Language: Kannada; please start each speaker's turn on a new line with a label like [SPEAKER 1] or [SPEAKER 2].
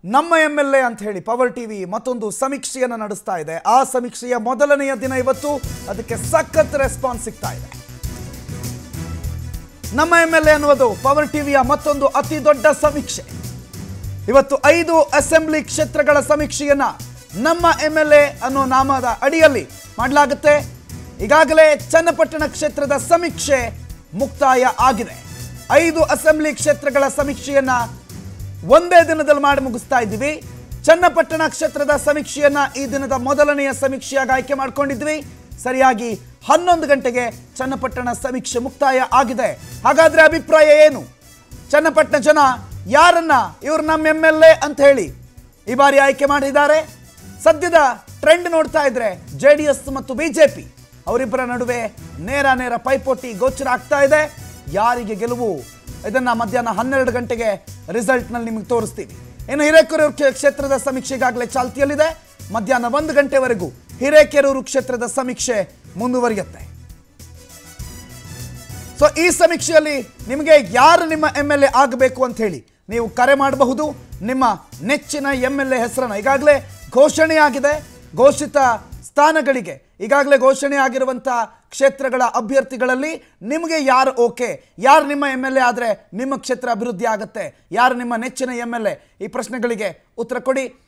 [SPEAKER 1] ನಮ್ಮ ಎಮ್ ಎಲ್ ಎ ಅಂತ ಹೇಳಿ ಪವರ್ ಟಿವಿ ಮತ್ತೊಂದು ಸಮೀಕ್ಷೆಯನ್ನು ನಡೆಸ್ತಾ ಇದೆ ಆ ಸಮೀಕ್ಷೆಯ ಮೊದಲನೆಯ ದಿನ ಇವತ್ತು ಅದಕ್ಕೆ ಸಖತ್ ರೆಸ್ಪಾನ್ಸ್ ಸಿಗ್ತಾ ಇದೆ ನಮ್ಮ ಎಮ್ ಎಲ್ ಎ ಅನ್ನುವುದು ಪವರ್ ಟಿವಿಯ ಮತ್ತೊಂದು ಅತಿ ದೊಡ್ಡ ಸಮೀಕ್ಷೆ ಇವತ್ತು ಐದು ಅಸೆಂಬ್ಲಿ ಕ್ಷೇತ್ರಗಳ ಸಮೀಕ್ಷೆಯನ್ನ ನಮ್ಮ ಎಮ್ ಎಲ್ ಎ ಅನ್ನೋ ನಾಮದ ಅಡಿಯಲ್ಲಿ ಮಾಡಲಾಗುತ್ತೆ ಈಗಾಗಲೇ ಚನ್ನಪಟ್ಟಣ ಕ್ಷೇತ್ರದ ಸಮೀಕ್ಷೆ ಮುಕ್ತಾಯ ಆಗಿದೆ ಐದು ಅಸೆಂಬ್ಲಿ ಕ್ಷೇತ್ರಗಳ ಸಮೀಕ್ಷೆಯನ್ನ ಒಂದೇ ದಿನದಲ್ಲಿ ಮಾಡಿ ಮುಗಿಸ್ತಾ ಇದ್ದೀವಿ ಚನ್ನಪಟ್ಟಣ ಕ್ಷೇತ್ರದ ಸಮೀಕ್ಷೆಯನ್ನ ಈ ದಿನದ ಮೊದಲನೆಯ ಸಮೀಕ್ಷೆಯಾಗಿ ಆಯ್ಕೆ ಮಾಡ್ಕೊಂಡಿದ್ವಿ ಸರಿಯಾಗಿ ಹನ್ನೊಂದು ಗಂಟೆಗೆ ಚನ್ನಪಟ್ಟಣ ಸಮೀಕ್ಷೆ ಮುಕ್ತಾಯ ಆಗಿದೆ ಹಾಗಾದ್ರೆ ಅಭಿಪ್ರಾಯ ಏನು ಚನ್ನಪಟ್ಟಣ ಜನ ಯಾರನ್ನ ಇವರು ನಮ್ಮ ಎಮ್ ಎಲ್ ಎ ಅಂತ ಹೇಳಿ ಈ ಬಾರಿ ಆಯ್ಕೆ ಮಾಡಿದ್ದಾರೆ ಸದ್ಯದ ಟ್ರೆಂಡ್ ನೋಡ್ತಾ ಇದ್ರೆ ಜೆ ಡಿ ಎಸ್ ಮತ್ತು ಬಿಜೆಪಿ ಅವರಿಬ್ಬರ ನಡುವೆ ನೇರ ನೇರ ಪೈಪೋಟಿ ಗೋಚರ ಆಗ್ತಾ ಇದೆ ಯಾರಿಗೆ ಗೆಲುವು ಇದನ್ನ ಮಧ್ಯಾಹ್ನ ಹನ್ನೆರಡು ಗಂಟೆಗೆ ರಿಸಲ್ಟ್ನಲ್ಲಿ ನಿಮಗೆ ತೋರಿಸ್ತೀವಿ ಇನ್ನು ಹಿರೇಕೆರೂರು ಕ್ಷೇ- ಕ್ಷೇತ್ರದ ಸಮೀಕ್ಷೆ ಈಗಾಗಲೇ ಚಾಲ್ತಿಯಲ್ಲಿದೆ ಮಧ್ಯಾಹ್ನ ಒಂದು ಗಂಟೆವರೆಗೂ ಹಿರೇಕೆರೂರು ಕ್ಷೇತ್ರದ ಸಮೀಕ್ಷೆ ಮುಂದುವರಿಯುತ್ತೆ ಸೊ ಈ ಸಮೀಕ್ಷೆಯಲ್ಲಿ ನಿಮಗೆ ಯಾರು ನಿಮ್ಮ ಎಮ್ ಎಲ್ ಎ ಆಗಬೇಕು ಅಂತ ಹೇಳಿ ನೀವು ಕರೆ ಮಾಡಬಹುದು ನಿಮ್ಮ ನೆಚ್ಚಿನ ಎಮ್ ಎಲ್ ಎ ಹೆಸರನ್ನು ಈಗಾಗಲೇ ಘೋಷಣೆಯಾಗಿದೆ ಘೋಷಿತ ಸ್ಥಾನಗಳಿಗೆ ಈಗಾಗಲೇ ಘೋಷಣೆ ಆಗಿರುವಂಥ ಕ್ಷೇತ್ರಗಳ ಅಭ್ಯರ್ಥಿಗಳಲ್ಲಿ ನಿಮಗೆ ಯಾರು ಓಕೆ ಯಾರು ನಿಮ್ಮ ಎಮ್ ಎಲ್ ಎ ಆದರೆ ನಿಮ್ಮ ಕ್ಷೇತ್ರ ಅಭಿವೃದ್ಧಿ ಆಗುತ್ತೆ ಯಾರು ನಿಮ್ಮ ನೆಚ್ಚಿನ ಎಮ್ ಎಲ್ ಎ ಈ ಪ್ರಶ್ನೆಗಳಿಗೆ ಉತ್ತರ ಕೊಡಿ